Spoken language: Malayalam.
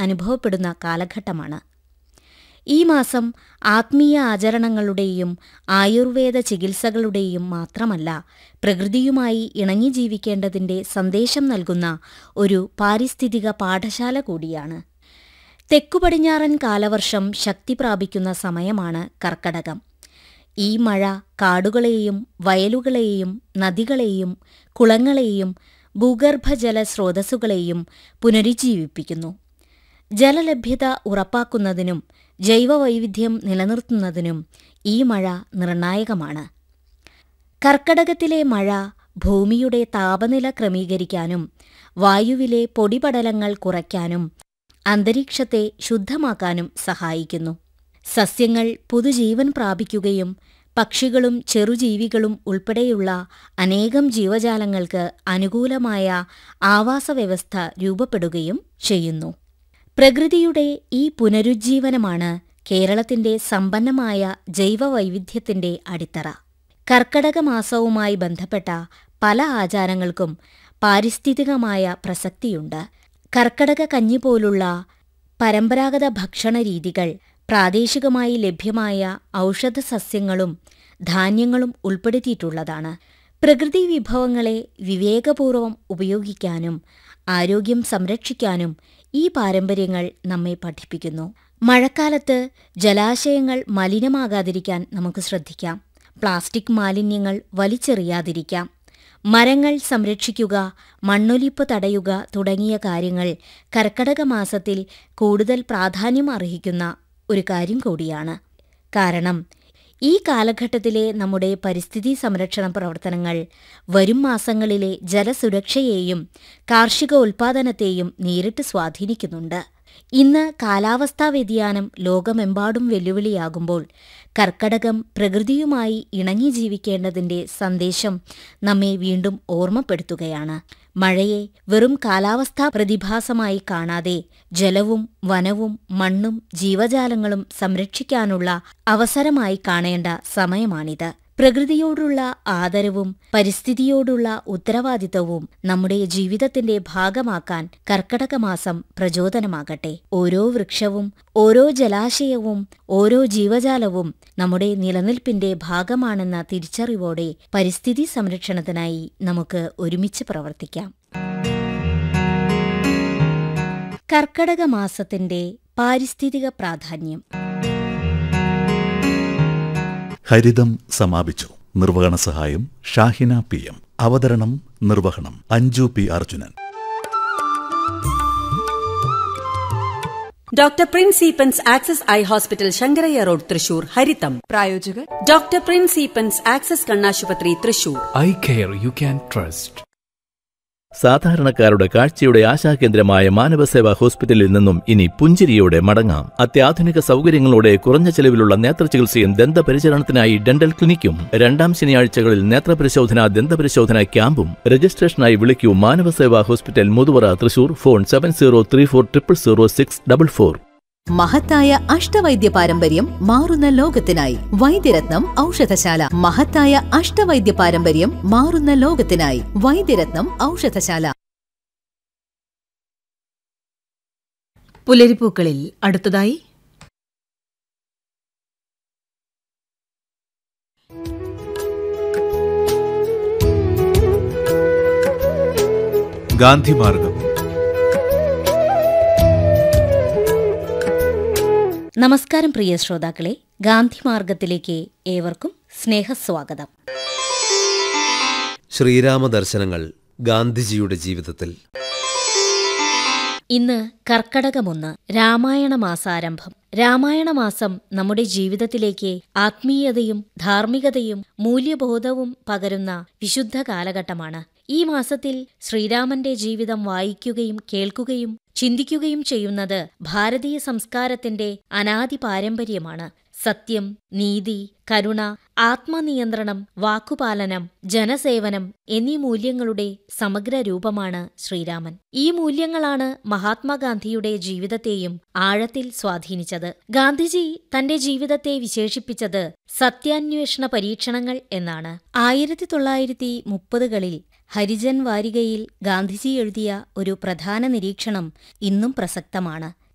അനുഭവപ്പെടുന്ന കാലഘട്ടമാണ് ഈ മാസം ആത്മീയ ആചരണങ്ങളുടെയും ആയുർവേദ ചികിത്സകളുടെയും മാത്രമല്ല പ്രകൃതിയുമായി ഇണങ്ങി ജീവിക്കേണ്ടതിന്റെ സന്ദേശം നൽകുന്ന ഒരു പാരിസ്ഥിതിക പാഠശാല കൂടിയാണ് തെക്കുപടിഞ്ഞാറൻ കാലവർഷം ശക്തി പ്രാപിക്കുന്ന സമയമാണ് കർക്കടകം ഈ മഴ കാടുകളെയും വയലുകളെയും നദികളെയും കുളങ്ങളെയും ഭൂഗർഭജല സ്രോതസ്സുകളെയും പുനരുജ്ജീവിപ്പിക്കുന്നു ജലലഭ്യത ഉറപ്പാക്കുന്നതിനും ജൈവവൈവിധ്യം നിലനിർത്തുന്നതിനും ഈ മഴ നിർണായകമാണ് കർക്കടകത്തിലെ മഴ ഭൂമിയുടെ താപനില ക്രമീകരിക്കാനും വായുവിലെ പൊടിപടലങ്ങൾ കുറയ്ക്കാനും അന്തരീക്ഷത്തെ ശുദ്ധമാക്കാനും സഹായിക്കുന്നു സസ്യങ്ങൾ പുതുജീവൻ പ്രാപിക്കുകയും പക്ഷികളും ചെറുജീവികളും ഉൾപ്പെടെയുള്ള അനേകം ജീവജാലങ്ങൾക്ക് അനുകൂലമായ ആവാസവ്യവസ്ഥ രൂപപ്പെടുകയും ചെയ്യുന്നു പ്രകൃതിയുടെ ഈ പുനരുജ്ജീവനമാണ് കേരളത്തിന്റെ സമ്പന്നമായ ജൈവവൈവിധ്യത്തിന്റെ അടിത്തറ കർക്കടക മാസവുമായി ബന്ധപ്പെട്ട പല ആചാരങ്ങൾക്കും പാരിസ്ഥിതികമായ പ്രസക്തിയുണ്ട് കർക്കടക കഞ്ഞി പോലുള്ള പരമ്പരാഗത ഭക്ഷണ രീതികൾ പ്രാദേശികമായി ലഭ്യമായ ഔഷധ സസ്യങ്ങളും ധാന്യങ്ങളും ഉൾപ്പെടുത്തിയിട്ടുള്ളതാണ് പ്രകൃതി വിഭവങ്ങളെ വിവേകപൂർവം ഉപയോഗിക്കാനും ആരോഗ്യം സംരക്ഷിക്കാനും ഈ പാരമ്പര്യങ്ങൾ നമ്മെ പഠിപ്പിക്കുന്നു മഴക്കാലത്ത് ജലാശയങ്ങൾ മലിനമാകാതിരിക്കാൻ നമുക്ക് ശ്രദ്ധിക്കാം പ്ലാസ്റ്റിക് മാലിന്യങ്ങൾ വലിച്ചെറിയാതിരിക്കാം മരങ്ങൾ സംരക്ഷിക്കുക മണ്ണൊലിപ്പ് തടയുക തുടങ്ങിയ കാര്യങ്ങൾ കർക്കടക മാസത്തിൽ കൂടുതൽ പ്രാധാന്യം അർഹിക്കുന്ന ഒരു കാര്യം കൂടിയാണ് കാരണം ഈ കാലഘട്ടത്തിലെ നമ്മുടെ പരിസ്ഥിതി സംരക്ഷണ പ്രവർത്തനങ്ങൾ വരും മാസങ്ങളിലെ ജലസുരക്ഷയെയും കാർഷിക ഉൽപാദനത്തെയും നേരിട്ട് സ്വാധീനിക്കുന്നുണ്ട് ഇന്ന് കാലാവസ്ഥാ വ്യതിയാനം ലോകമെമ്പാടും വെല്ലുവിളിയാകുമ്പോൾ കർക്കടകം പ്രകൃതിയുമായി ഇണങ്ങി ജീവിക്കേണ്ടതിന്റെ സന്ദേശം നമ്മെ വീണ്ടും ഓർമ്മപ്പെടുത്തുകയാണ് മഴയെ വെറും കാലാവസ്ഥാ പ്രതിഭാസമായി കാണാതെ ജലവും വനവും മണ്ണും ജീവജാലങ്ങളും സംരക്ഷിക്കാനുള്ള അവസരമായി കാണേണ്ട സമയമാണിത് പ്രകൃതിയോടുള്ള ആദരവും പരിസ്ഥിതിയോടുള്ള ഉത്തരവാദിത്തവും നമ്മുടെ ജീവിതത്തിന്റെ ഭാഗമാക്കാൻ കർക്കടക മാസം പ്രചോദനമാകട്ടെ ഓരോ വൃക്ഷവും ഓരോ ജലാശയവും ഓരോ ജീവജാലവും നമ്മുടെ നിലനിൽപ്പിന്റെ ഭാഗമാണെന്ന തിരിച്ചറിവോടെ പരിസ്ഥിതി സംരക്ഷണത്തിനായി നമുക്ക് ഒരുമിച്ച് പ്രവർത്തിക്കാം കർക്കടക മാസത്തിന്റെ പാരിസ്ഥിതിക പ്രാധാന്യം ഹരിതം സമാപിച്ചു നിർവഹണ സഹായം ഷാഹിന പി എം അവതരണം നിർവഹണം Anju P Arjunan doctor Prince Eappen's access eye hospital Sankaraiya road Thrissur ഹരിതം പ്രായോജകർ ഡോക്ടർ പ്രിൻസ് ഈപ്പൻസ് ആക്സസ് കണ്ണാശുപത്രി Thrissur eye care you can trust സാധാരണക്കാരുടെ കാഴ്ചയുടെ ആശാകേന്ദ്രമായ മാനവസേവാ ഹോസ്പിറ്റലിൽ നിന്നും ഇനി പുഞ്ചിരിയോടെ മടങ്ങാം അത്യാധുനിക സൗകര്യങ്ങളോടെ കുറഞ്ഞ ചെലവിലുള്ള നേത്രചികിത്സയും ദന്തപരിചരണത്തിനായി ഡെന്റൽ ക്ലിനിക്കും രണ്ടാം ശനിയാഴ്ചകളിൽ നേത്രപരിശോധന ദന്തപരിശോധന ക്യാമ്പും രജിസ്ട്രേഷനായി വിളിക്കൂ Manavaseva hospital Muthuvara Thrissur phone seven zero three four triple zero six double four മഹത്തായ അഷ്ടവൈദ്യ പാരമ്പര്യം മാറുന്ന ലോകത്തിനായി വൈദ്യരത്നം ഔഷധശാല മഹത്തായ അഷ്ടവൈദ്യ പാരമ്പര്യം മാറുന്ന ലോകത്തിനായി വൈദ്യരത്നം ഔഷധശാല പുലരിപ്പൂക്കളിൽ അടുത്തതായി ഗാന്ധിമാർഗം നമസ്കാരം പ്രിയ ശ്രോതാക്കളെ ഗാന്ധിമാർഗത്തിലേക്ക് ഏവർക്കും സ്നേഹസ്വാഗതം ശ്രീരാമ ദർശനങ്ങൾ ഗാന്ധിജിയുടെ ജീവിതത്തിൽ ഇന്ന് കർക്കടകമൊന്ന് രാമായണ മാസാരംഭം രാമായണ മാസം നമ്മുടെ ജീവിതത്തിലേക്ക് ആത്മീയതയും ധാർമ്മികതയും മൂല്യബോധവും പകരുന്ന വിശുദ്ധ കാലഘട്ടമാണ് ഈ മാസത്തിൽ ശ്രീരാമന്റെ ജീവിതം വായിക്കുകയും കേൾക്കുകയും ചിന്തിക്കുകയും ചെയ്യുന്നത് ഭാരതീയ സംസ്കാരത്തിന്റെ അനാദി പാരമ്പര്യമാണ് സത്യം നീതി കരുണ ആത്മനിയന്ത്രണം വാക്കുപാലനം ജനസേവനം എന്നീ മൂല്യങ്ങളുടെ സമഗ്ര രൂപമാണ് ശ്രീരാമൻ ഈ മൂല്യങ്ങളാണ് മഹാത്മാഗാന്ധിയുടെ ജീവിതത്തെയും ആഴത്തിൽ സ്വാധീനിച്ചത് ഗാന്ധിജി തന്റെ ജീവിതത്തെ വിശേഷിപ്പിച്ചത് സത്യാന്വേഷണ പരീക്ഷണങ്ങൾ എന്നാണ് ആയിരത്തി തൊള്ളായിരത്തി മുപ്പതുകളിൽ ഹരിജൻ വാരികയിൽ ഗാന്ധിജി എഴുതിയ ഒരു പ്രധാന നിരീക്ഷണം ഇന്നും പ്രസക്തമാണ്